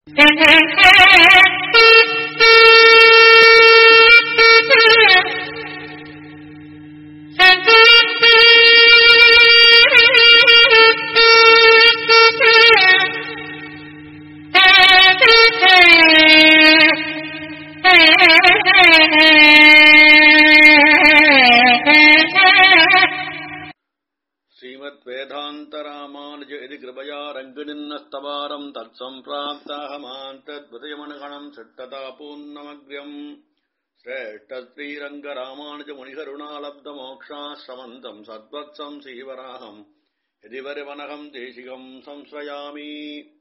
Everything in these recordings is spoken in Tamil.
श्रीमद् वेदान्तरामानुज इति कृपया रङ्गिनिन्नस्तवारम् तत्सम्प्राप्ताहमान् तद्वदयमनुगणम् षट्टतापूर्णमग्र्यम् श्रेष्ठश्रीरङ्गरामानुजमुनिकरुणालब्धमोक्षाश्रमन्तम् सद्वत्सम् श्रीवराहम् यदि वरिवनहम् देशिकम् संश्रयामि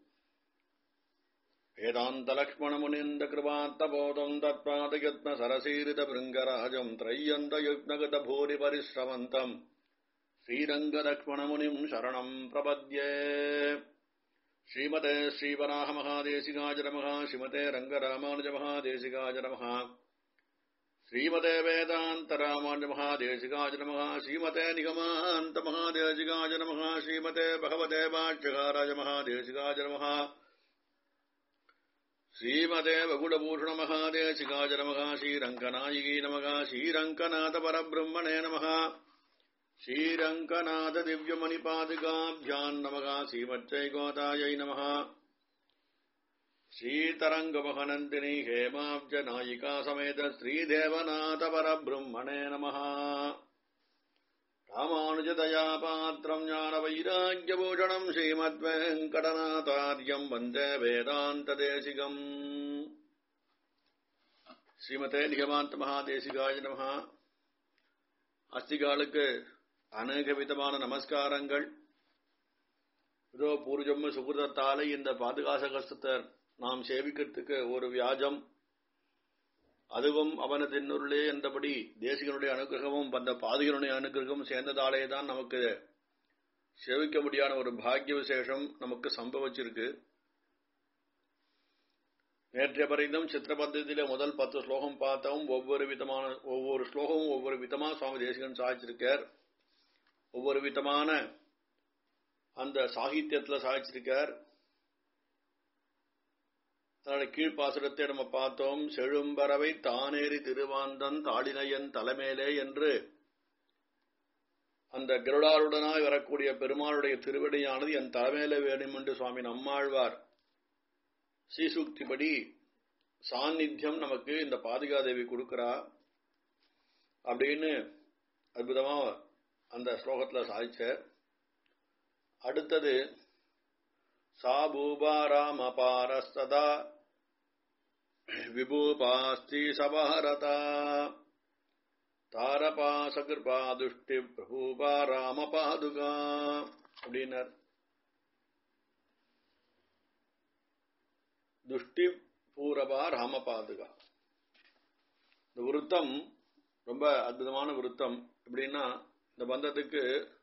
वेदान्तलक्ष्मणमुनिन्दकृपान्तबोधम् तत्पादयत्नसरसीरितभृङ्गराजम् त्रय्यन्तयुग्नगतभूरिपरिश्रमन्तम् श्रीरङ्गलक्ष्मणमुनिम् शरणम् प्रपद्ये श्रीमते श्रीवराहमहादेशिकाय नमः श्रीमते रङ्गरामानुजमहादेशिकाय नमः श्रीमते वेदान्तरामानुजमहादेशिकाय नमः श्रीमते निगमान्तमहादेशिकाय नमः श्रीमते भगवते भाष्यकाराय महादेशिकाय नमः श्रीमते वकुलभूषणमहादेशिकाय नमः श्रीरङ्गनायिकी नमः श्रीरङ्गनाथपरब्रह्मणे नमः श्रीरङ्गनाथ दिव्यमणिपादिकाभ्याम् नमः श्रीमच्चैकोतायै नमः श्रीतरङ्गमहनन्दिनी हेमाब्जनायिका समेत श्रीदेवनाथपरब्रह्मणे नमः रामानुजदयापात्रम् ज्ञानवैराग्यभूषणम् श्रीमद्वेङ्कटनाथार्यम् वन्दे वेदान्तदेशिकम् ஸ்ரீமதே நிகமாந்த மகாதேசிகாய நம அஸ்திகாலுக்கு அநேக விதமான நமஸ்காரங்கள் இதோ பூர்ஜம்ம சுகிருதத்தாலே இந்த பாதுகாச கஷ்டத்தை நாம் சேவிக்கிறதுக்கு ஒரு வியாஜம் அதுவும் அவனதின்னுள்ளே என்றபடி தேசிகனுடைய அனுகிரகமும் அந்த பாதுகனுடைய அனுகிரகமும் சேர்ந்ததாலே தான் நமக்கு சேவிக்க முடியாத ஒரு பாக்கிய விசேஷம் நமக்கு சம்பவிச்சிருக்கு நேற்றைய பரிந்தும் சித்திர பத்தத்திலே முதல் பத்து ஸ்லோகம் பார்த்தோம் ஒவ்வொரு விதமான ஒவ்வொரு ஸ்லோகமும் ஒவ்வொரு விதமா சுவாமி தேசிகன் சாதிச்சிருக்கார் ஒவ்வொரு விதமான அந்த சாகித்யத்துல சாதிச்சிருக்கார் அதனால கீழ்ப்பாசுரத்தை நம்ம பார்த்தோம் செழும்பறவை தானேறி திருவாந்தன் தாளினையன் தலைமேலே என்று அந்த கருடாருடனாய் வரக்கூடிய பெருமாளுடைய திருவடியானது என் தலைமையில வேணும் என்று சுவாமி நம்மாழ்வார் ஸ்ரீசூக்திபடி சாநித்தியம் நமக்கு இந்த பாதுகாதேவி கொடுக்கிறா அப்படின்னு அற்புதமா அந்த ஸ்லோகத்துல சாதிச்ச அடுத்தது சாபூபா ராமபாரஸ்ததா விபூபாஸ்தி சபாரதா தாரபா சகிருபா துஷ்டி பிரபூபா ராம பாதுகா அப்படின்னார் துஷ்டி பூரபா ராம பாதுகா இந்த விருத்தம் ரொம்ப அற்புதமான விருத்தம் எப்படின்னா இந்த பந்தத்துக்கு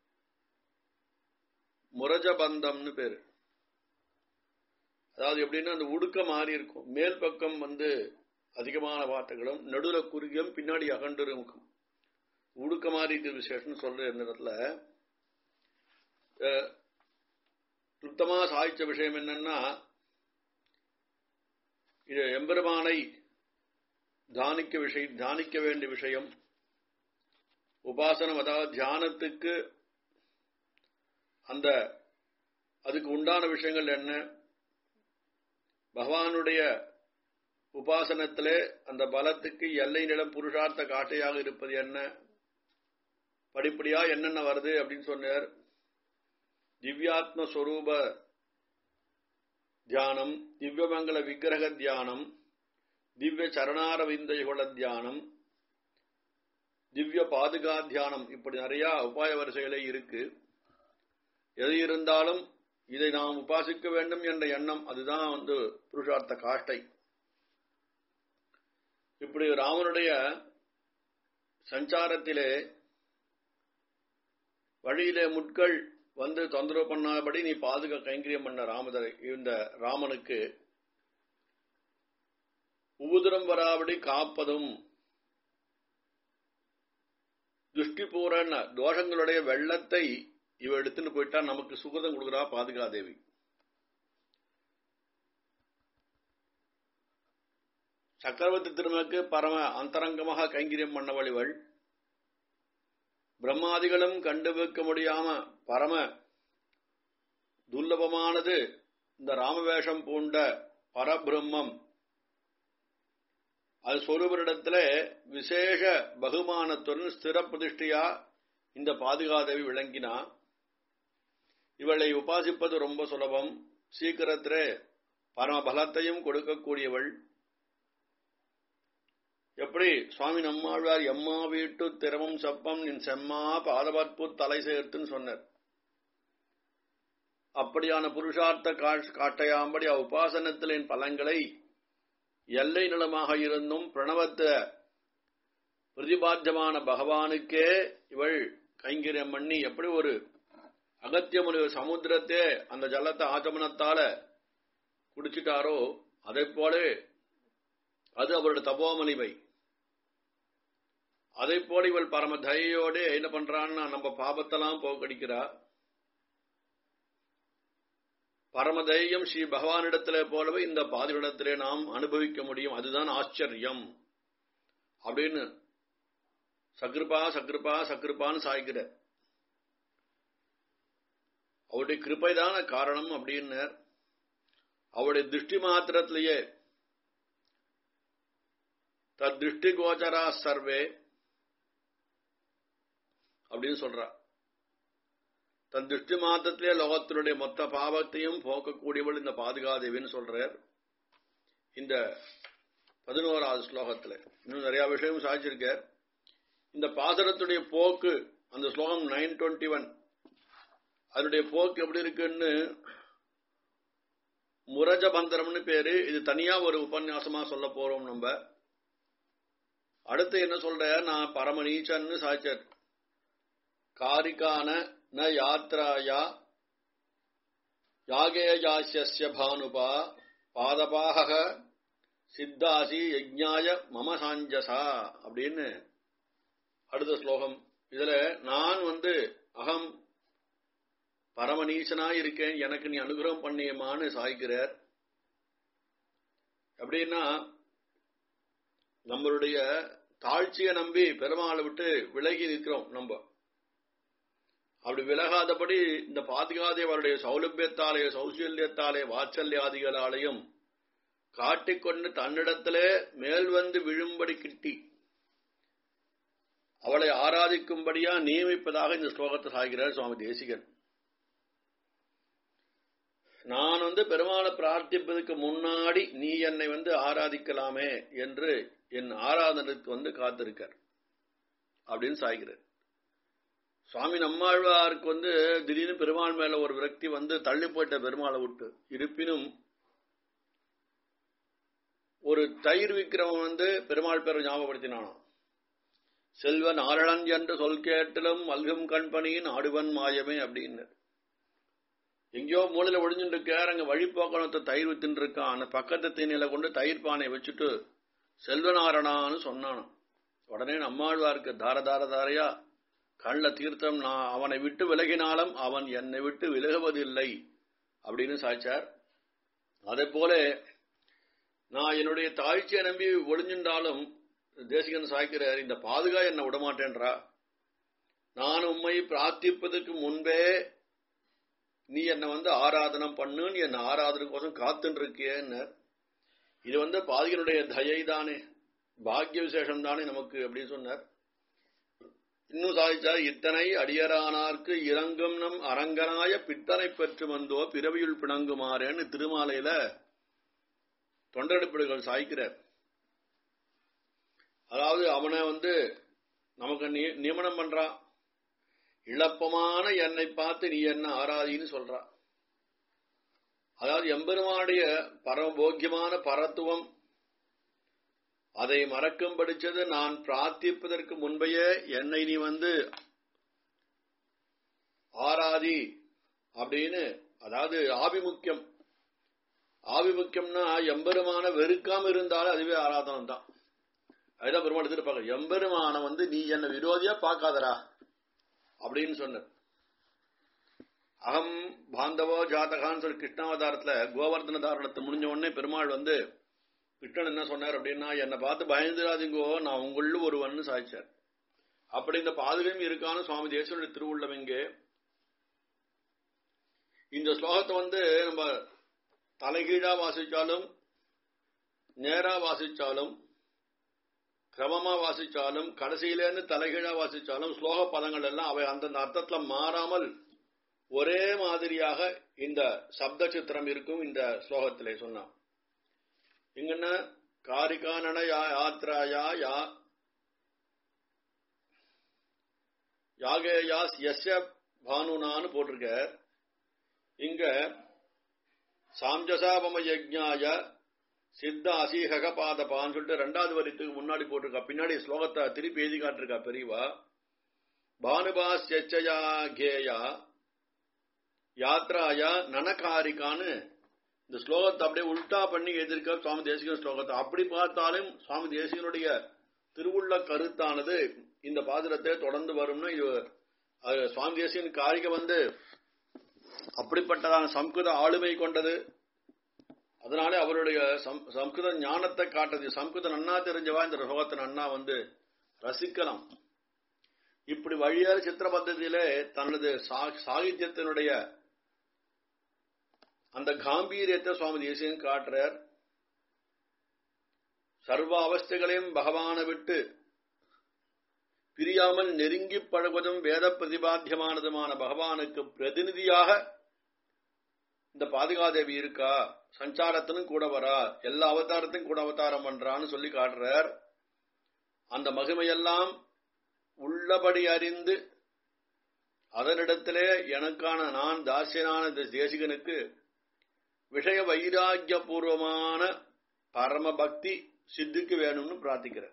முரஜ பந்தம்னு பேரு அதாவது எப்படின்னா அந்த உடுக்க மாறி இருக்கும் மேல் பக்கம் வந்து அதிகமான வார்த்தைகளும் நடுவுல குறுகியும் பின்னாடி அகண்டிருக்கும் உடுக்க மாறி விசேஷம் சொல்ற இந்த இடத்துல சுத்தமா சாதிச்ச விஷயம் என்னன்னா இது எம்பெருமானை தியானிக்க விஷயம் தியானிக்க வேண்டிய விஷயம் உபாசனம் அதாவது தியானத்துக்கு அந்த அதுக்கு உண்டான விஷயங்கள் என்ன பகவானுடைய உபாசனத்திலே அந்த பலத்துக்கு எல்லை நிலம் புருஷார்த்த காட்டையாக இருப்பது என்ன படிப்படியா என்னென்ன வருது அப்படின்னு சொன்னார் திவ்யாத்மஸ்வரூப தியானம் திவ்யமங்கல விக்கிரக தியானம் திவ்ய சரணாரவிந்தயுகள தியானம் திவ்ய பாதுகா தியானம் இப்படி நிறைய உபாய வரிசைகளே இருக்கு எது இருந்தாலும் இதை நாம் உபாசிக்க வேண்டும் என்ற எண்ணம் அதுதான் வந்து புருஷார்த்த காஷ்டை இப்படி ராமனுடைய சஞ்சாரத்திலே வழியிலே முட்கள் வந்து தொந்தரவு பண்ணாதபடி நீ பாதுகா கைங்கரியம் பண்ண ராமதரை இந்த ராமனுக்கு உபுதிரம் வராபடி காப்பதும் துஷ்டிபூரண தோஷங்களுடைய வெள்ளத்தை இவ எடுத்துன்னு போயிட்டா நமக்கு சுகதம் கொடுக்குறா பாதுகா தேவி சக்கரவர்த்தி திருமக்கு பரம அந்தரங்கமாக கைங்கரியம் பண்ணவள் இவள் பிரம்மாதிகளும் கண்டுபிடிக்க முடியாம பரம துர்லபமானது இந்த ராமவேஷம் பூண்ட பரபிரம்மம் அது சொரூபரிடத்துல விசேஷ பகுமானத்துடன் ஸ்திர பிரதிஷ்டையா இந்த பாதுகாதேவி விளங்கினா இவளை உபாசிப்பது ரொம்ப சுலபம் சீக்கிரத்திலே பரம பலத்தையும் கொடுக்கக்கூடியவள் எப்படி சுவாமி நம்மாழ்வார் எம்மா வீட்டு திரவம் சப்பம் நின் செம்மா பாதபற்பு தலை சேர்த்துன்னு சொன்னார் அப்படியான புருஷார்த்த காட்டையாம்படி உபாசனத்திலின் பலங்களை எல்லை நிலமாக இருந்தும் பிரணவத்த பிரதிபாத்தியமான பகவானுக்கே இவள் கைங்கரியம் பண்ணி எப்படி ஒரு அகத்தியமுனி சமுத்திரத்தே அந்த ஜலத்தை ஆச்சமனத்தால குடிச்சிட்டாரோ அதை போல அது அவருடைய தபோமணிமை அதை போல இவள் பரம தயையோடு என்ன பண்றான்னா நம்ம பாபத்தெல்லாம் போக்கடிக்கிறா பரமதையம் ஸ்ரீ பகவானிடத்திலே போலவே இந்த பாதிரிடத்திலே நாம் அனுபவிக்க முடியும் அதுதான் ஆச்சரியம் அப்படின்னு சக்ருபா சக்ருபா சக்ருபான்னு சாய்க்கிற அவருடைய கிருப்பைதான காரணம் அப்படின்னு அவருடைய திருஷ்டி மாத்திரத்திலேயே தத்திருஷ்டி கோச்சரா சர்வே அப்படின்னு சொல்றா தன் திருஷ்டி மாத்திரத்திலே லோகத்தினுடைய மொத்த பாவத்தையும் போக்கக்கூடியவள் இந்த பாதுகாதேவின்னு சொல்றார் இந்த பதினோராவது ஸ்லோகத்துல இன்னும் நிறைய விஷயம் சாதிச்சிருக்கார் இந்த பாசனத்துடைய போக்கு அந்த ஸ்லோகம் நைன் டுவெண்ட்டி ஒன் அதனுடைய போக்கு எப்படி இருக்குன்னு முரஜபந்தரம்னு பேரு இது தனியா ஒரு உபன்யாசமா சொல்ல போறோம் நம்ம அடுத்து என்ன சொல்ற நான் பரமநீச்சன்னு சாச்சர் காரிகான ந யாத்ராயா யாகேயாசிய பானுபா பாதபாக சித்தாசி யஜ்ஞாய மம சாஞ்சசா அப்படின்னு அடுத்த ஸ்லோகம் இதுல நான் வந்து அகம் பரமநீசனா இருக்கேன் எனக்கு நீ அனுகிரகம் பண்ணியமான்னு சாய்க்கிறார் அப்படின்னா நம்மளுடைய தாழ்ச்சியை நம்பி பெருமாளை விட்டு விலகி நிற்கிறோம் நம்ம அப்படி விலகாதபடி இந்த பாதுகாதேவருடைய சௌலபியத்தாலே சௌசல்யத்தாலே வாத்சல்யாதிகளாலையும் காட்டிக்கொண்டு தன்னிடத்திலே மேல் வந்து விழும்படி கிட்டி அவளை ஆராதிக்கும்படியா நியமிப்பதாக இந்த ஸ்லோகத்தை சாகிறார் சுவாமி தேசிகன் நான் வந்து பெருமாளை பிரார்த்திப்பதற்கு முன்னாடி நீ என்னை வந்து ஆராதிக்கலாமே என்று என் ஆராதனைக்கு வந்து காத்திருக்கார் அப்படின்னு சாய்கிறார் சுவாமி நம்மாழ்வாருக்கு வந்து திடீர்னு பெருமாள் மேல ஒரு விரக்தி வந்து தள்ளி போயிட்ட பெருமாளை விட்டு இருப்பினும் ஒரு தயிர் விக்கிரமம் வந்து பெருமாள் பேரை ஞாபகப்படுத்தினானோ செல்வன் ஆரணன் என்று சொல் கேட்டிலும் மல்கும் கண்பணியின் ஆடுவன் மாயமே அப்படின்னு எங்கேயோ மூலையில ஒழிஞ்சுட்டு இருக்கார் அங்க வழிபோக்கணத்தை தயிர் வித்துட்டு இருக்கான் அந்த பக்கத்து தீனில கொண்டு தயிர் பானை வச்சுட்டு செல்வனாரணான்னு சொன்னானாம் உடனே நம்மாழ்வாருக்கு தார தார தாரையா கண்ல தீர்த்தம் நான் அவனை விட்டு விலகினாலும் அவன் என்னை விட்டு விலகுவதில்லை அப்படின்னு சாய்ச்சார் அதே போல நான் என்னுடைய தாழ்ச்சியை நம்பி ஒளிஞ்சின்றாலும் தேசிகன் சாய்க்கிறார் இந்த பாதுகா என்ன விடமாட்டேன்றா நான் உண்மை பிரார்த்திப்பதற்கு முன்பே நீ என்னை வந்து ஆராதனம் பண்ணுன்னு என்ன ஆராதனைக்கோசம் காத்துன்னு இருக்கியன்னு இது வந்து பாதிகனுடைய தயை தானே பாக்கிய விசேஷம் தானே நமக்கு அப்படின்னு சொன்னார் இன்னும் சாதிச்சார் இத்தனை அடியரானார்க்கு இறங்கும் நம் அரங்கனாய பித்தனை பெற்று வந்தோ பிறவியுள் பிணங்குமாறேன்னு திருமாலையில தொண்டெடுப்பிடுகள் சாய்க்கிறார் அதாவது அவனை வந்து நமக்கு நியமனம் பண்றான் இழப்பமான என்னை பார்த்து நீ என்ன ஆராதின்னு சொல்றா அதாவது எம்பெருமானுடைய பரமபோக்கியமான பரத்துவம் அதை மறக்கும் படிச்சது நான் பிரார்த்திப்பதற்கு முன்பையே என்னை நீ வந்து ஆராதி அப்படின்னு அதாவது ஆபிமுக்கியம் ஆபிமுக்கியம்னா எம்பெருமான வெறுக்காம இருந்தாலும் அதுவே ஆராதனம் தான் அதுதான் பெருமாள் எடுத்துட்டு எம்பெருமான வந்து நீ என்ன விரோதியா பார்க்காதரா அப்படின்னு சொன்னார் அகம் பாந்தவோ ஜாதகான்னு சொல்லி கிருஷ்ணாவதாரத்துல கோவர்தன தாரணத்தை முடிஞ்ச உடனே பெருமாள் வந்து கிருஷ்ணன் என்ன சொன்னார் அப்படின்னா என்னை பார்த்து பயந்துடாதீங்கோ நான் உங்கள ஒருவன் சாய்ச்சார் அப்படி இந்த பாதுகையும் இருக்கான்னு சுவாமி தேசனுடைய திருவுள்ளம் எங்கே இந்த ஸ்லோகத்தை வந்து நம்ம தலைகீழா வாசிச்சாலும் நேரா வாசிச்சாலும் கிரமமா வாசிச்சாலும் கடைசியிலேருந்து தலைகீழா வாசிச்சாலும் ஸ்லோக பதங்கள் எல்லாம் அவை அந்தந்த அர்த்தத்துல மாறாமல் ஒரே மாதிரியாக இந்த சப்த சித்திரம் இருக்கும் இந்த ஸ்லோகத்திலே சொன்னான் இங்கன்ன காரிகானன யாத்ராயா யா யாகேயாஸ் எஸ்ய பானுனான்னு போட்டிருக்க இங்க சாம்ஜசாபம யஜ்ஞாய சித்த அசீகக பாதபான்னு சொல்லிட்டு ரெண்டாவது வரித்துக்கு முன்னாடி போட்டிருக்கா பின்னாடி ஸ்லோகத்தை திருப்பி எழுதி காட்டிருக்கா பெரியவா பானுபாஸ் எச்சயா கேயா யாத்ராயா நனகாரிக்கான்னு இந்த ஸ்லோகத்தை அப்படியே உல்டா பண்ணி எழுதியிருக்க சுவாமி தேசிகன் ஸ்லோகத்தை அப்படி பார்த்தாலும் சுவாமி தேசிகனுடைய திருவுள்ள கருத்தானது இந்த பாதிரத்தை தொடர்ந்து வரும்னு இது சுவாமி தேசிகன் காரிகை வந்து அப்படிப்பட்டதான சம்ஸ்கிருத ஆளுமை கொண்டது அதனாலே அவருடைய சம்ஸ்கிருத ஞானத்தை காட்டுது சம்ஸ்கிருதம் நன்னா தெரிஞ்சவா இந்த ஸ்லோகத்தை நன்னா வந்து ரசிக்கலாம் இப்படி வழியாறு சித்திர பద్ధதியிலே தனது சாகித்யத்தினுடைய அந்த காம்பீரியத்தை சுவாமி தேசியன் காட்டுறார் சர்வ அவஸ்தைகளையும் பகவானை விட்டு பிரியாமல் நெருங்கி பழகுவதும் வேத பிரதிபாத்தியமானதுமான பகவானுக்கு பிரதிநிதியாக இந்த பாதுகாதேவி இருக்கா சஞ்சாரத்திலும் கூட வரா எல்லா அவதாரத்தையும் கூட அவதாரம் பண்றான்னு சொல்லி காட்டுறார் அந்த மகிமையெல்லாம் உள்ளபடி அறிந்து அதனிடத்திலே எனக்கான நான் தாசியனான தேசிகனுக்கு விஷய வைராக்கிய பூர்வமான பரம பக்தி சித்திக்கு வேணும்னு பிரார்த்திக்கிறேன்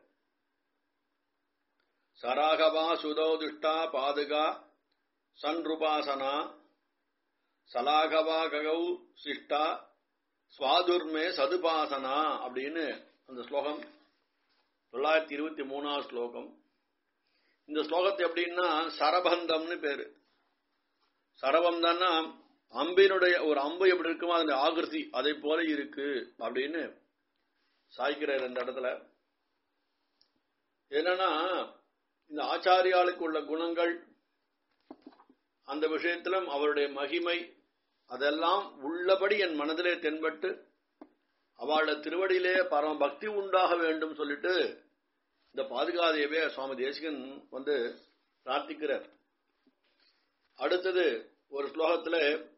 சராகவா சுதோதுஷ்டா பாதுகா சன்ருபாசனா சலாகவா ககௌ சிஷ்டா சுவாதுர்மே சதுபாசனா அப்படின்னு அந்த ஸ்லோகம் தொள்ளாயிரத்தி இருபத்தி மூணாவது ஸ்லோகம் இந்த ஸ்லோகத்தை எப்படின்னா சரபந்தம்னு பேரு சரபம் தான்னா அம்பினுடைய ஒரு அம்பு எப்படி இருக்குமோ அந்த ஆகிருதி அதை போல இருக்கு அப்படின்னு சாய்க்கிறார் இந்த இடத்துல என்னன்னா இந்த ஆச்சாரியாளுக்கு உள்ள குணங்கள் அந்த விஷயத்திலும் அவருடைய மகிமை அதெல்லாம் உள்ளபடி என் மனதிலே தென்பட்டு அவளோட திருவடியிலே பரம பக்தி உண்டாக வேண்டும் சொல்லிட்டு இந்த பாதுகாதேவே சுவாமி தேசிகன் வந்து பிரார்த்திக்கிறார் அடுத்தது ஒரு ஸ்லோகத்துல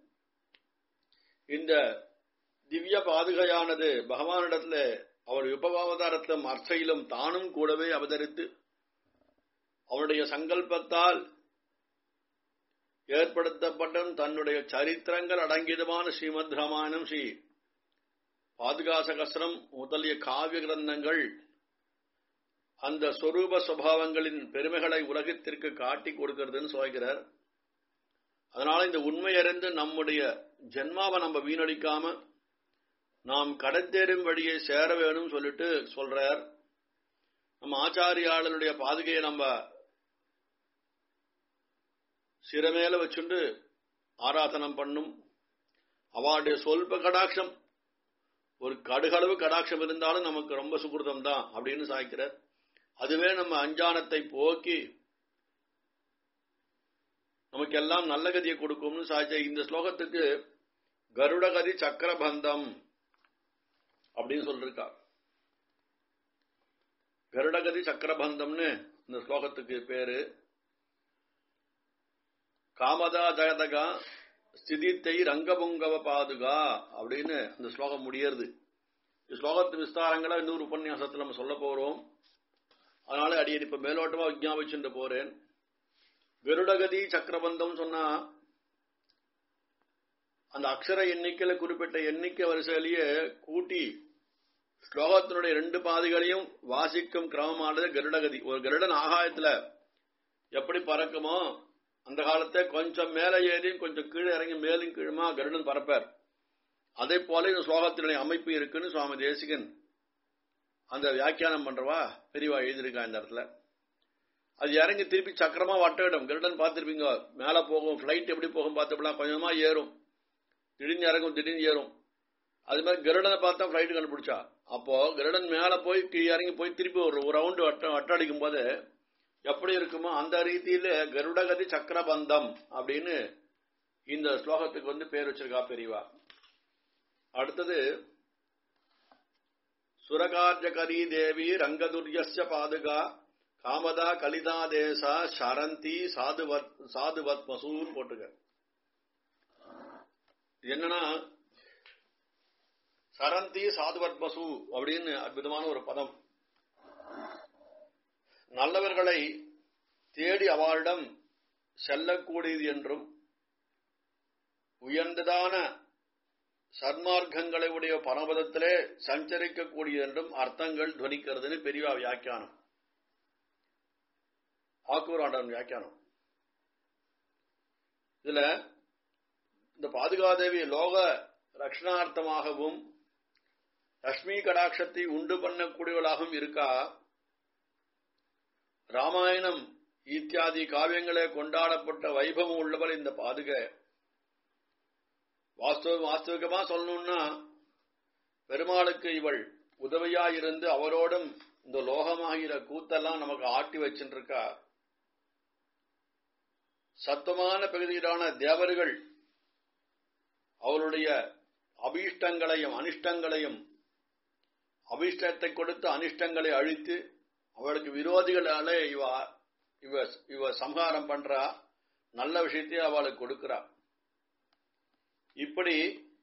இந்த திவ்ய பாதுகையானது பகவானிடத்துல அவர் உபவாவதாரத்திலும் அர்ச்சையிலும் தானும் கூடவே அவதரித்து அவருடைய சங்கல்பத்தால் ஏற்படுத்தப்பட்ட தன்னுடைய சரித்திரங்கள் அடங்கியதுமான ஸ்ரீமத் ராமாயணம் ஸ்ரீ பாதுகாசகஸ்திரம் முதலிய காவிய கிரந்தங்கள் அந்த சொரூப சுவாவங்களின் பெருமைகளை உலகத்திற்கு காட்டி கொடுக்கிறதுன்னு சொல்கிறார் அதனால இந்த உண்மை அறிந்து நம்முடைய ஜென்மாவை நம்ம வீணடிக்காம நாம் கடத்தேறும் வழியை சேர வேணும் சொல்லிட்டு சொல்றார் நம்ம ஆச்சாரியாளருடைய பாதுகையை நம்ம சிறமேல வச்சுண்டு ஆராதனம் பண்ணும் அவளுடைய சொல்ப கடாட்சம் ஒரு கடுகளவு கடாட்சம் இருந்தாலும் நமக்கு ரொம்ப சுகிருதம் தான் அப்படின்னு சாய்க்கிறார் அதுவே நம்ம அஞ்சானத்தை போக்கி நமக்கு எல்லாம் நல்ல கதியை கொடுக்கும்னு சாய்ச்ச இந்த ஸ்லோகத்துக்கு கருடகதி சக்கரபந்தம் அப்படின்னு சொல்லிருக்கா கருடகதி சக்கரபந்தம்னு இந்த ஸ்லோகத்துக்கு பேரு காமதா ஜகதகா ஸ்திதித்தை ரங்கபுங்கவ பாதுகா அப்படின்னு அந்த ஸ்லோகம் முடியறது இந்த ஸ்லோகத்து விஸ்தாரங்களை இன்னொரு உபன்யாசத்தில் நம்ம சொல்ல போறோம் அதனால அடியன் இப்ப மேலோட்டமா விஜாபிச்சுட்டு போறேன் கருடகதி சக்கரபந்தம் சொன்னா அந்த அக்ஷர எண்ணிக்கையில குறிப்பிட்ட எண்ணிக்கை வரிசையிலேயே கூட்டி ஸ்லோகத்தினுடைய ரெண்டு பாதைகளையும் வாசிக்கும் கிரமமானது கருடகதி ஒரு கருடன் ஆகாயத்துல எப்படி பறக்குமோ அந்த காலத்தை கொஞ்சம் மேலே ஏறி கொஞ்சம் கீழே இறங்கி மேலும் கீழுமா கருடன் பறப்பார் அதே போல இந்த ஸ்லோகத்தினுடைய அமைப்பு இருக்குன்னு சுவாமி தேசிகன் அந்த வியாக்கியானம் பண்றவா பெரியவா எழுதியிருக்கா இந்த இடத்துல அது இறங்கி திருப்பி சக்கரமா வட்டமிடும் கருடன் பார்த்துருப்பீங்க மேல போகும் பிளைட் எப்படி போகும் பார்த்துப்பலாம் கொஞ்சமா ஏறும் திடீர்னு இறங்கும் திடீர்னு ஏறும் அது மாதிரி கருடனை பார்த்தா ஃபிளைட் கண்டுபிடிச்சா அப்போ கருடன் மேல போய் கீழே இறங்கி போய் திருப்பி ஒரு ஒரு ரவுண்டு வட்ட வட்டம் அடிக்கும் போது எப்படி இருக்குமோ அந்த ரீதியில கருடகதி சக்கரபந்தம் அப்படின்னு இந்த ஸ்லோகத்துக்கு வந்து பேர் வச்சிருக்கா பெரியவா அடுத்தது சுரகார்ஜகரி தேவி ரங்கதுர்யஸ்ய பாதுகா காமதா கலிதா தேசா சரந்தி சாதுவத் சாதுவத் மசூர் போட்டுக்க என்னன்னா சரந்தி சாதுவத் மசு அப்படின்னு அற்புதமான ஒரு பதம் நல்லவர்களை தேடி அவளிடம் செல்லக்கூடியது என்றும் உயர்ந்ததான சன்மார்க்கங்களை உடைய பரமபதத்திலே சஞ்சரிக்கக்கூடியது என்றும் அர்த்தங்கள் துவனிக்கிறதுன்னு பெரியவா வியாக்கியானம் ஆக்கூராண்டன் வியாக்கியானம் இதுல இந்த பாதுகாதேவி லோக ரக்ஷணார்த்தமாகவும் லட்சுமி கடாட்சத்தை உண்டு பண்ணக்கூடியவளாகவும் இருக்கா ராமாயணம் இத்தியாதி காவியங்களே கொண்டாடப்பட்ட வைபவம் உள்ளவள் இந்த பாதுகை வாஸ்தவ வாஸ்தவிகமா சொல்லணும்னா பெருமாளுக்கு இவள் உதவியா இருந்து அவரோடும் இந்த லோகமாகிற கூத்தெல்லாம் நமக்கு ஆட்டி வச்சுருக்கா சத்துவமான பகுதியிலான தேவர்கள் அவளுடைய அபீஷ்டங்களையும் அனிஷ்டங்களையும் அபீஷ்டத்தை கொடுத்து அனிஷ்டங்களை அழித்து அவளுக்கு விரோதிகளால இவ இவ இவ சம்ஹாரம் பண்றா நல்ல விஷயத்தை அவளுக்கு கொடுக்கிறா இப்படி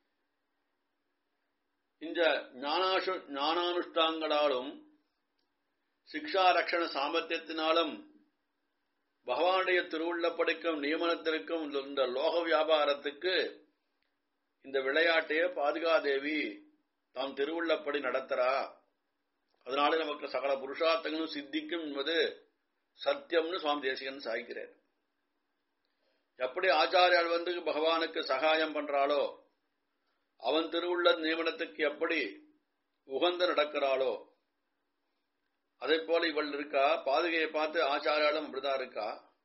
இந்த ஞானாசு ஞானானுஷ்டாங்களாலும் சிக்ஷா ரக்ஷண சாமர்த்தியத்தினாலும் பகவானுடைய திருவுள்ளப்படிக்கும் நியமனத்திற்கும் இந்த லோக வியாபாரத்துக்கு இந்த விளையாட்டையே பாதுகாதேவி தாம் திருவுள்ளப்படி நடத்துறா அதனால நமக்கு சகல புருஷார்த்தங்களும் சித்திக்கும் என்பது சத்தியம்னு சுவாமி தேசிகன் சாய்க்கிறார் எப்படி ஆச்சாரியால் வந்து பகவானுக்கு சகாயம் பண்றாளோ அவன் திருவுள்ள நியமனத்துக்கு எப்படி உகந்து நடக்கிறாளோ அதே போல இவள் இருக்கா பாதுகையை பார்த்து ஆச்சாரியாலும் அப்படிதான் இருக்கா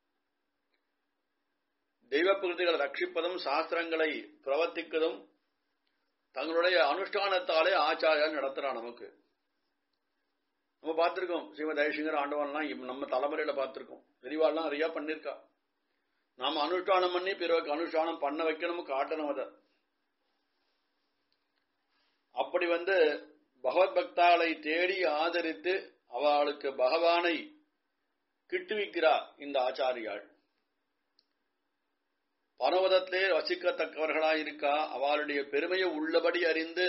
தெய்வ பிரதிகளை ரட்சிப்பதும் சாஸ்திரங்களை பிரவர்த்திக்கதும் தங்களுடைய அனுஷ்டானத்தாலே ஆச்சாரியால் நடத்துறான் நமக்கு நம்ம பார்த்திருக்கோம் ஸ்ரீமத் ஜெயசங்கர் ஆண்டவன்லாம் நம்ம தலைமுறையில பார்த்திருக்கோம் பெரியவாள்லாம் நிறைய பண்ணிருக்கா நாம அனுஷ்டானம் பண்ணி பிறகு அனுஷ்டானம் பண்ண வைக்கணும் காட்டணும் அதை அப்படி வந்து பகவத் பக்தாளை தேடி ஆதரித்து அவளுக்கு பகவானை கிட்டுவிக்கிறா இந்த ஆச்சாரியாள் பரவதத்திலே வசிக்கத்தக்கவர்களாயிருக்கா அவளுடைய பெருமையை உள்ளபடி அறிந்து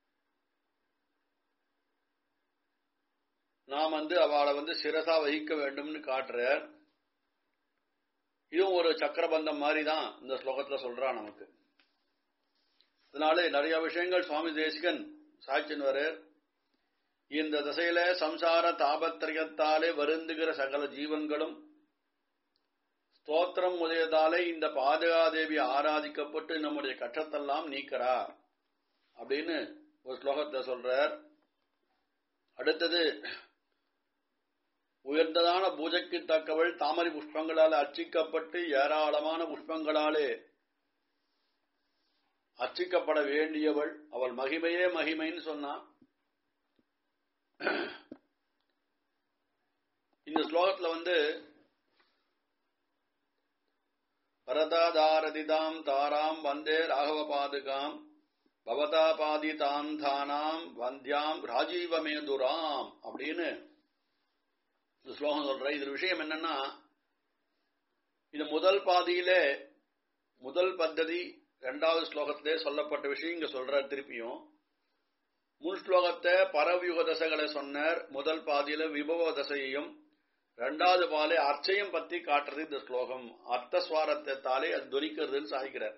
நாம் வந்து அவளை வந்து சிரசா வகிக்க வேண்டும்னு காட்டுறார் இதுவும் ஒரு சக்கரபந்தம் மாதிரி தான் இந்த ஸ்லோகத்துல சொல்றான் நமக்கு அதனால நிறைய விஷயங்கள் சுவாமி தேசிகன் சாட்சின் வரார் இந்த திசையில சம்சார தாபத்திரயத்தாலே வருந்துகிற சகல ஜீவன்களும் ஸ்தோத்திரம் முதலியதாலே இந்த பாதுகாதேவி ஆராதிக்கப்பட்டு நம்முடைய கஷ்டத்தெல்லாம் நீக்கிறா அப்படின்னு ஒரு ஸ்லோகத்தை சொல்றார் அடுத்தது உயர்ந்ததான பூஜைக்கு தக்கவள் தாமரை புஷ்பங்களால் அர்ச்சிக்கப்பட்டு ஏராளமான புஷ்பங்களாலே அர்ச்சிக்கப்பட வேண்டியவள் அவள் மகிமையே மகிமைன்னு சொன்னா இந்த ஸ்லோகத்துல வந்து பரதாதாரதிதாம் தாராம் வந்தே ராகவ பாதுகாம் பவதா பாதிதாம் தானாம் வந்தியாம் ராஜீவமேதுராம் அப்படின்னு இந்த ஸ்லோகம் சொல்ற இது விஷயம் என்னன்னா இது முதல் பாதியிலே முதல் பத்ததி இரண்டாவது ஸ்லோகத்திலே சொல்லப்பட்ட விஷயம் இங்க சொல்ற திருப்பியும் முன் ஸ்லோகத்தை பரவியுக தசைகளை சொன்னார் முதல் பாதியில விபவ தசையையும் இரண்டாவது பாலை அர்ச்சையும் பத்தி காட்டுறது இந்த ஸ்லோகம் அர்த்த சுவாரத்தாலே அது துரிக்கிறதுன்னு சாய்க்கிறார்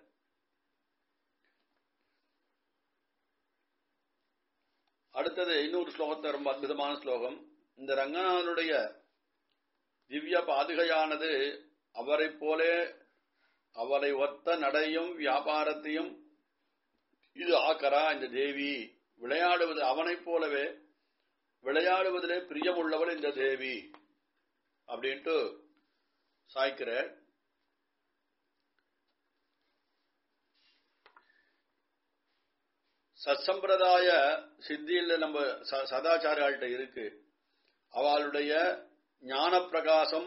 அடுத்தது இன்னொரு ஸ்லோகத்தை ரொம்ப அற்புதமான ஸ்லோகம் இந்த ரங்கநாதனுடைய திவ்ய பாதுகையானது அவரை போலே அவரை ஒத்த நடையும் வியாபாரத்தையும் இது ஆக்கரா இந்த தேவி விளையாடுவது அவனைப் போலவே விளையாடுவதிலே பிரியமுள்ளவள் இந்த தேவி அப்படின்ட்டு சாய்க்கிற சத்சம்பிரதாய சித்தியில் நம்ம ச- சதாச்சாரியாள்கிட்ட இருக்கு அவளுடைய ஞான பிரகாசம்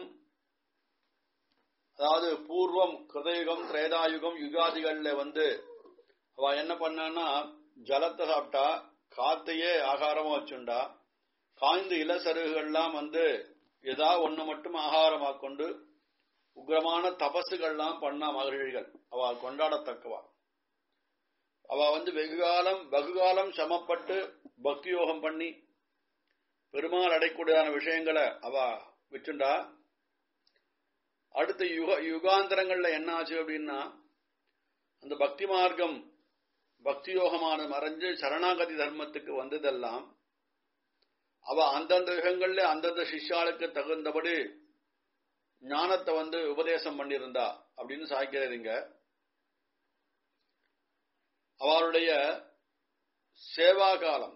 அதாவது பூர்வம் கிருதயுகம் திரேதாயுகம் யுகாதிகள்ல வந்து அவ என்ன பண்ணான்னா ஜலத்தை சாப்பிட்டா காத்தையே ஆகாரமா வச்சுண்டா காய்ந்த இளசருகுகள்லாம் வந்து ஏதா ஒண்ணு மட்டும் ஆகாரமா கொண்டு உக்ரமான தபசுகள்லாம் பண்ணா மகர்ஷிகள் அவ கொண்டாடத்தக்கவா அவ வந்து வெகுகாலம் வெகுகாலம் சமப்பட்டு பக்தி யோகம் பண்ணி பெருமாள் அடைக்கூடியதான விஷயங்களை அவ விட்டுண்டா அடுத்த யுக யுகாந்தரங்கள்ல என்ன ஆச்சு அப்படின்னா அந்த பக்தி மார்க்கம் பக்தி யோகமான மறைஞ்சு சரணாகதி தர்மத்துக்கு வந்ததெல்லாம் அவ அந்தந்த யுகங்கள்ல அந்தந்த சிஷ்யாளுக்கு தகுந்தபடி ஞானத்தை வந்து உபதேசம் பண்ணியிருந்தா அப்படின்னு சாய்க்கிறீங்க அவளுடைய சேவா காலம்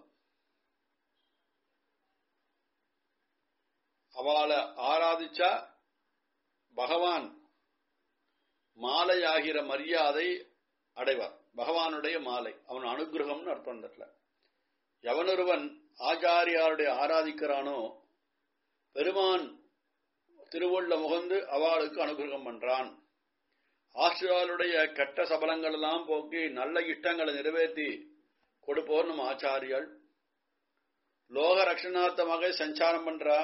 அவளை ஆராதிச்சா பகவான் மாலையாகிற மரியாதை அடைவார் பகவானுடைய மாலை அவன் அனுகிரகம்னு அர்த்தம் இந்த இடத்துல எவனொருவன் ஆச்சாரியாருடைய ஆராதிக்கிறானோ பெருமான் திருவுள்ள முகந்து அவளுக்கு அனுகிரகம் பண்றான் ஆசிரியருடைய கெட்ட சபலங்கள் எல்லாம் போக்கி நல்ல இஷ்டங்களை நிறைவேற்றி கொடுப்போர் நம்ம ஆச்சாரியால் லோக ரட்சணார்த்தமாக சஞ்சாரம் பண்றா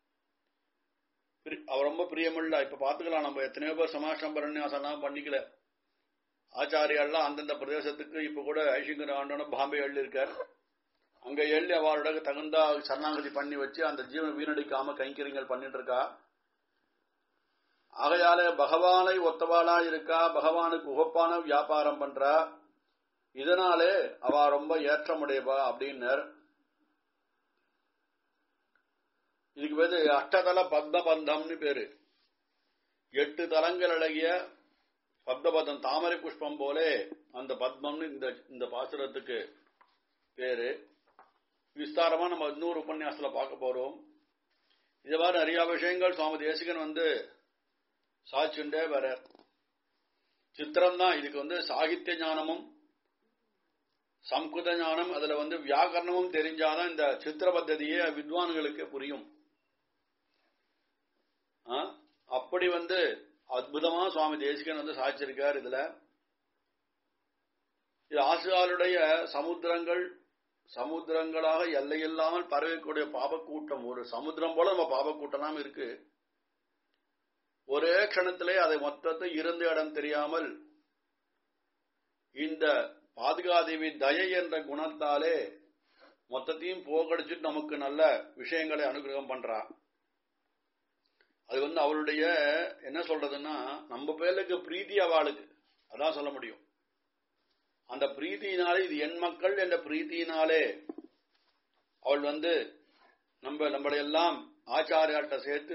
பிரி- அவ ரொம்ப பிரியமுள்ள இப்ப பாத்துக்கலாம் நம்ம எத்தனையோ பேர் சமாஷ்டம் பரண்யாசனம் பண்ணிக்கல ஆச்சாரியாலாம் அந்தந்த பிரதேசத்துக்கு இப்ப கூட ஐசிங்கர் ஆண்டோன பாம்பே எழுதி இருக்கார் அங்க எழுதி அவளோட தகுந்த சரணாகதி பண்ணி வச்சு அந்த ஜீவனை வீணடிக்காம கைங்கரியங்கள் பண்ணிட்டு இருக்கா ஆகையால பகவானை ஒத்தவாளா இருக்கா பகவானுக்கு உகப்பான வியாபாரம் பண்றா இதனாலே அவ ரொம்ப ஏற்றமுடையவா அப்படின்னர் இதுக்கு பேரு அஷ்டதல பத்மபந்தம்னு பேரு எட்டு தலங்கள் அழகிய பத்மபதம் தாமரை புஷ்பம் போலே அந்த பத்மம்னு இந்த இந்த பாசுரத்துக்கு பேரு விஸ்தாரமா நம்ம இன்னொரு உபன்யாசத்துல பார்க்க போறோம் இது மாதிரி நிறைய விஷயங்கள் சுவாமி தேசிகன் வந்து சாட்சுண்டே வர சித்திரம் தான் இதுக்கு வந்து சாகித்ய ஞானமும் சம்ஸ்கிருத ஞானம் அதுல வந்து வியாக்கரணமும் தெரிஞ்சாதான் இந்த சித்திர பத்ததியே வித்வான்களுக்கு புரியும் ஆ? அப்படி வந்து அற்புதமா சுவாமி தேசிகன் வந்து சாட்சிருக்கார் இதுல இது ஆசிரியருடைய சமுத்திரங்கள் சமுத்திரங்களாக எல்லையில்லாமல் பரவக்கூடிய பாபக்கூட்டம் ஒரு சமுத்திரம் போல நம்ம பாபக்கூட்டம்லாம் இருக்கு ஒரே க்ஷணத்திலே அதை மொத்தத்தை இருந்த இடம் தெரியாமல் இந்த பாதுகாதேவி தயை என்ற குணத்தாலே மொத்தத்தையும் போகடிச்சிட்டு நமக்கு நல்ல விஷயங்களை அனுகிரகம் பண்றா அது வந்து அவளுடைய என்ன சொல்றதுன்னா நம்ம பேருக்கு பிரீத்தி அவளுக்கு அதான் சொல்ல முடியும் அந்த பிரீத்தியினாலே இது என் மக்கள் என்ற பிரீத்தியினாலே அவள் வந்து நம்ம நம்மளை எல்லாம் ஆச்சாரியாட்ட சேர்த்து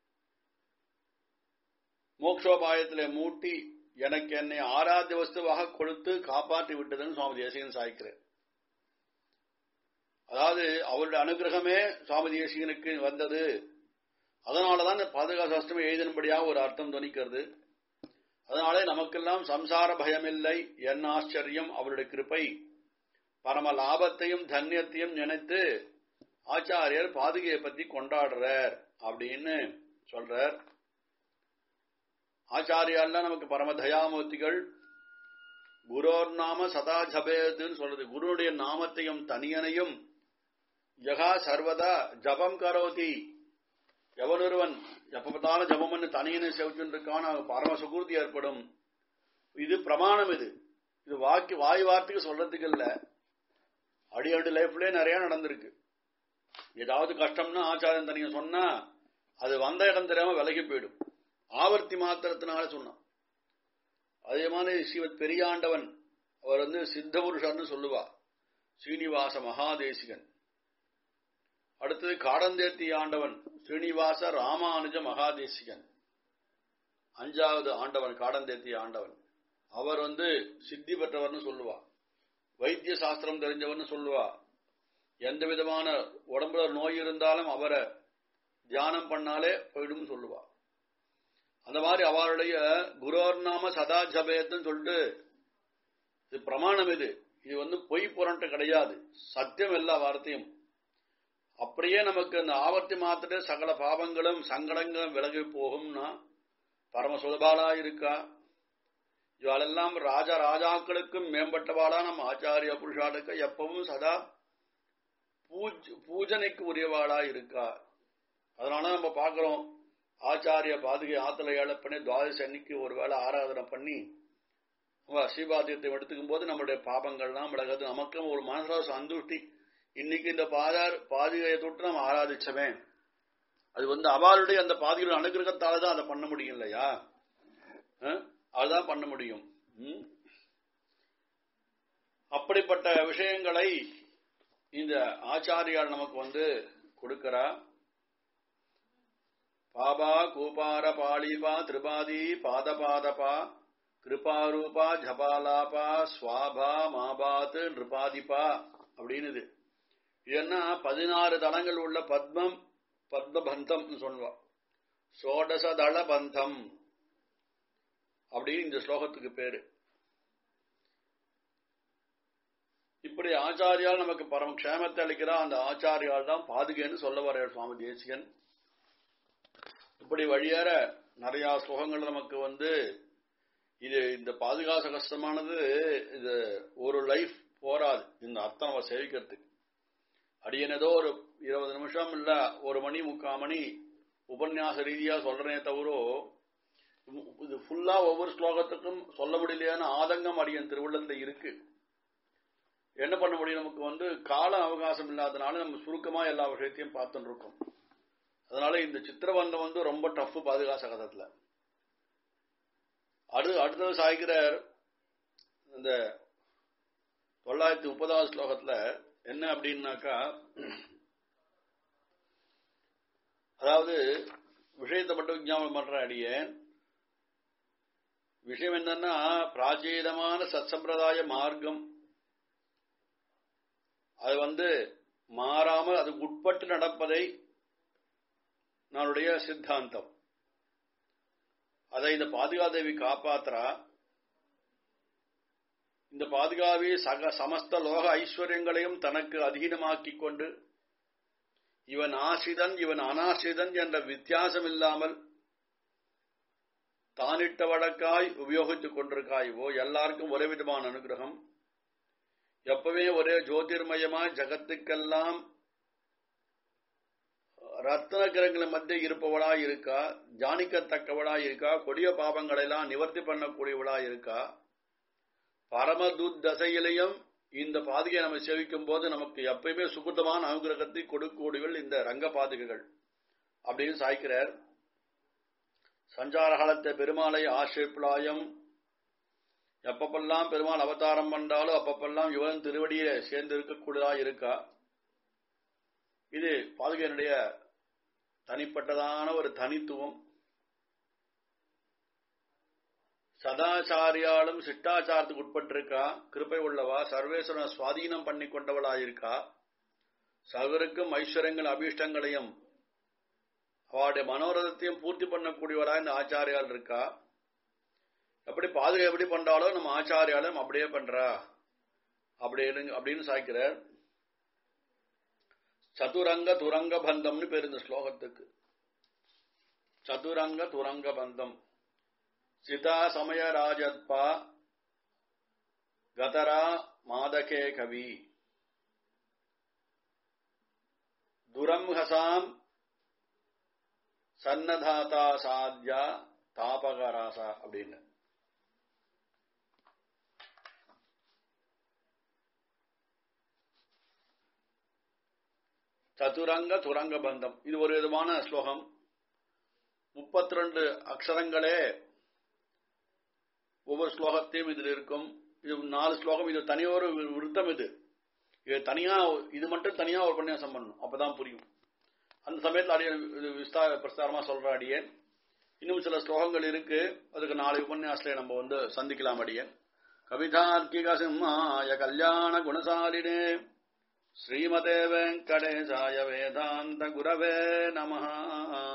மோக்ஷோபாயத்திலே மூட்டி எனக்கு என்னை ஆராத்திய வஸ்துவாக கொடுத்து காப்பாற்றி விட்டதுன்னு சுவாமி தேசிகன் சாய்க்கிறேன் அதாவது அவருடைய அனுகிரகமே சுவாமி தேசிகனுக்கு வந்தது அதனாலதான் இந்த பாதுகாப்பு சாஸ்திரம் எழுதினபடியாக ஒரு அர்த்தம் துணிக்கிறது அதனாலே நமக்கெல்லாம் சம்சார பயமில்லை என் ஆச்சரியம் அவருடைய கிருப்பை பரம லாபத்தையும் தன்யத்தையும் நினைத்து ஆச்சாரியர் பாதுகையை பத்தி கொண்டாடுறார் அப்படின்னு சொல்றார் ஆச்சாரியால்ல நமக்கு பரம தயாமூர்த்திகள் குரோர் நாம சதா ஜபேதுன்னு சொல்றது குருடைய நாமத்தையும் தனியனையும் யகா சர்வதா ஜபம் கரோதி எவனொருவன் எப்ப பார்த்தாலும் ஜபம் பண்ணி தனியனை செவிச்சுட்டு இருக்கான் அவன் பரம சுகூர்த்தி ஏற்படும் இது பிரமாணம் இது இது வாக்கி வாய் வார்த்தைக்கு சொல்றதுக்கு இல்ல அடி அடி லைஃப்லயே நிறைய நடந்திருக்கு ஏதாவது கஷ்டம்னா ஆச்சாரம் தனியா சொன்னா அது வந்த இடம் தெரியாம விலகி போயிடும் ஆவர்த்தி மாத்திரத்தினால சொன்னான் அதே மாதிரி ஸ்ரீவத் பெரியாண்டவன் அவர் வந்து சித்த புருஷர்னு சொல்லுவா ஸ்ரீனிவாச மகாதேசிகன் அடுத்தது காடந்தேத்தி ஆண்டவன் ஸ்ரீனிவாச ராமானுஜ மகாதேசிகன் அஞ்சாவது ஆண்டவன் காடந்தேத்தி ஆண்டவன் அவர் வந்து சித்தி பெற்றவர்னு சொல்லுவா வைத்திய சாஸ்திரம் தெரிஞ்சவர்னு சொல்லுவா எந்த விதமான உடம்புல நோய் இருந்தாலும் அவரை தியானம் பண்ணாலே போயிடும் சொல்லுவா அந்த மாதிரி அவருடைய குரோர் நாம சதா ஜபேத்துன்னு சொல்லிட்டு இது பிரமாணம் இது இது வந்து பொய் புரண்டு கிடையாது சத்தியம் எல்லா வார்த்தையும் அப்படியே நமக்கு அந்த ஆவர்த்தி மாத்திர சகல பாவங்களும் சங்கடங்களும் விலகி போகும்னா பரம சுலபாலா இருக்கா இவாளெல்லாம் ராஜா ராஜாக்களுக்கும் மேம்பட்டவாளா நம்ம ஆச்சாரிய புருஷாளுக்கு எப்பவும் சதா பூஜ் பூஜனைக்கு உரியவாளா இருக்கா அதனால நம்ம பார்க்கிறோம் ஆச்சாரிய பாதுகை ஆத்தலை ஏழ பண்ணி துவாதசி அன்னைக்கு ஒரு வேளை ஆராதனை பண்ணி ஸ்ரீபாத்தியத்தை எடுத்துக்கும் போது நம்மளுடைய பாபங்கள்லாம் விலகுது நமக்கும் ஒரு மனசுல சந்துஷ்டி இன்னைக்கு இந்த பாதார் பாதுகையை தொட்டு நம்ம ஆராதிச்சவே அது வந்து அவளுடைய அந்த பாதுகையோட அனுகிரகத்தால தான் அதை பண்ண முடியும் இல்லையா அதுதான் பண்ண முடியும் அப்படிப்பட்ட விஷயங்களை இந்த ஆச்சாரியால் நமக்கு வந்து கொடுக்கிறா பாபா கூபார பாலிபா திரிபாதி பாதபாதபா கிருபாரூபா ஜபாலாபா ஸ்வாபா மாபாத் நிருபாதிபா அப்படின்னுது ஏன்னா பதினாறு தளங்கள் உள்ள பத்மம் பத்மபந்தம் சொல்லுவா சோடசதள பந்தம் அப்படின்னு இந்த ஸ்லோகத்துக்கு பேரு இப்படி ஆச்சாரியால் நமக்கு பரம க்ஷேமத்தை அளிக்கிறா அந்த ஆச்சாரியால் தான் பாதுகைன்னு சொல்ல வர சுவாமி தேசிகன் இப்படி வழியேற நிறைய ஸ்லோகங்கள் நமக்கு வந்து இது இந்த பாதுகாச கஷ்டமானது இது ஒரு லைஃப் போராது இந்த அர்த்தம் நம்ம சேவிக்கிறதுக்கு அடியன் ஏதோ ஒரு இருபது நிமிஷம் இல்ல ஒரு மணி முக்கால் மணி உபன்யாச ரீதியா சொல்றேனே தவிர இது ஃபுல்லா ஒவ்வொரு ஸ்லோகத்துக்கும் சொல்ல முடியலையான ஆதங்கம் அடியன் திருவள்ளத்துல இருக்கு என்ன பண்ண முடியும் நமக்கு வந்து கால அவகாசம் இல்லாதனால நம்ம சுருக்கமா எல்லா விஷயத்தையும் பார்த்துட்டு இருக்கோம் அதனால இந்த சித்திரபந்தம் வந்து ரொம்ப டஃப் பாதுகாச கதத்துல அடு அடுத்தது சாய்கிறார் இந்த தொள்ளாயிரத்தி முப்பதாவது ஸ்லோகத்துல என்ன அப்படின்னாக்கா அதாவது விஷயத்தை மட்டும் விஞ்ஞாபனம் பண்ற அடியேன் விஷயம் என்னன்னா பிராச்சீனமான சத்சம்பிரதாய மார்க்கம் அது வந்து மாறாமல் அதுக்கு உட்பட்டு நடப்பதை நம்முடைய சித்தாந்தம் அதை இந்த பாதுகாதேவி காப்பாத்துறா இந்த பாதுகாவி சக சமஸ்த லோக ஐஸ்வர்யங்களையும் தனக்கு அதீனமாக்கிக் கொண்டு இவன் ஆசிரிதன் இவன் அனாசிரிதன் என்ற வித்தியாசம் இல்லாமல் தானிட்ட வழக்காய் உபயோகித்துக் கொண்டிருக்காய் ஓ எல்லாருக்கும் ஒரே விதமான அனுகிரகம் எப்பவே ஒரே ஜோதிர்மயமாய் ஜகத்துக்கெல்லாம் ரத்ன கிரகங்கள் மத்திய இருப்பவளா இருக்கா ஜானிக்கத்தக்கவளா இருக்கா கொடிய பாவங்களை எல்லாம் நிவர்த்தி பண்ணக்கூடியவளா இருக்கா பரமதுத் தசையிலையும் இந்த பாதுகையை நம்ம சேவிக்கும் போது நமக்கு எப்பயுமே சுகுதமான அனுகிரகத்தை கொடுக்கக்கூடியவள் இந்த ரங்க பாதுகைகள் அப்படின்னு சாய்க்கிறார் சஞ்சார காலத்தை பெருமாளை ஆசிரிப்பிளாயம் எப்பப்பெல்லாம் பெருமாள் அவதாரம் பண்ணாலும் அப்பப்பெல்லாம் இவன் திருவடியில சேர்ந்து இருக்கக்கூடியதா இருக்கா இது பாதுகையினுடைய தனிப்பட்டதான ஒரு தனித்துவம் சதாச்சாரியாலும் சிட்டாச்சாரத்துக்கு உட்பட்டிருக்கா கிருப்பை உள்ளவா சர்வேஸ்வரன் சுவாதீனம் பண்ணி கொண்டவளா இருக்கா சகருக்கும் ஐஸ்வர்யங்கள் அபீஷ்டங்களையும் அவளுடைய மனோரதத்தையும் பூர்த்தி பண்ணக்கூடியவரா இந்த ஆச்சாரியால் இருக்கா எப்படி பாதுகை எப்படி பண்றாலோ நம்ம ஆச்சாரியாலும் அப்படியே பண்றா அப்படின்னு அப்படின்னு சாய்க்கிறார் சதுரங்க துரங்க பந்தம்னு பேர் இந்த ஸ்லோகத்துக்கு சதுரங்க துரங்க பந்தம் சிதா சமய ராஜத்பா கதரா மாதகே கவி துரம்ஹசாம் சன்னதாதா சாத்யா தாபகராசா அப்படின்னு சதுரங்க துரங்க பந்தம் இது ஒரு விதமான ஸ்லோகம் முப்பத்தி ரெண்டு அக்ஷரங்களே ஒவ்வொரு ஸ்லோகத்தையும் இதில் இருக்கும் இது நாலு ஸ்லோகம் இது தனியொரு விருத்தம் இது இது தனியா இது மட்டும் தனியா ஒரு உபன்யாசம் பண்ணணும் அப்பதான் புரியும் அந்த சமயத்தில் அடியன் இது விஸ்தார பிரஸ்தாரமா சொல்ற அடியேன் இன்னும் சில ஸ்லோகங்கள் இருக்கு அதுக்கு நாளை உபன்யாசத்துல நம்ம வந்து சந்திக்கலாம் அடியேன் கவிதார்க்கிக சிம்மாய கல்யாண குணசாலினே ஸ்ரீமதே வெங்கடேசாய வேதாந்த குரவே நமஹா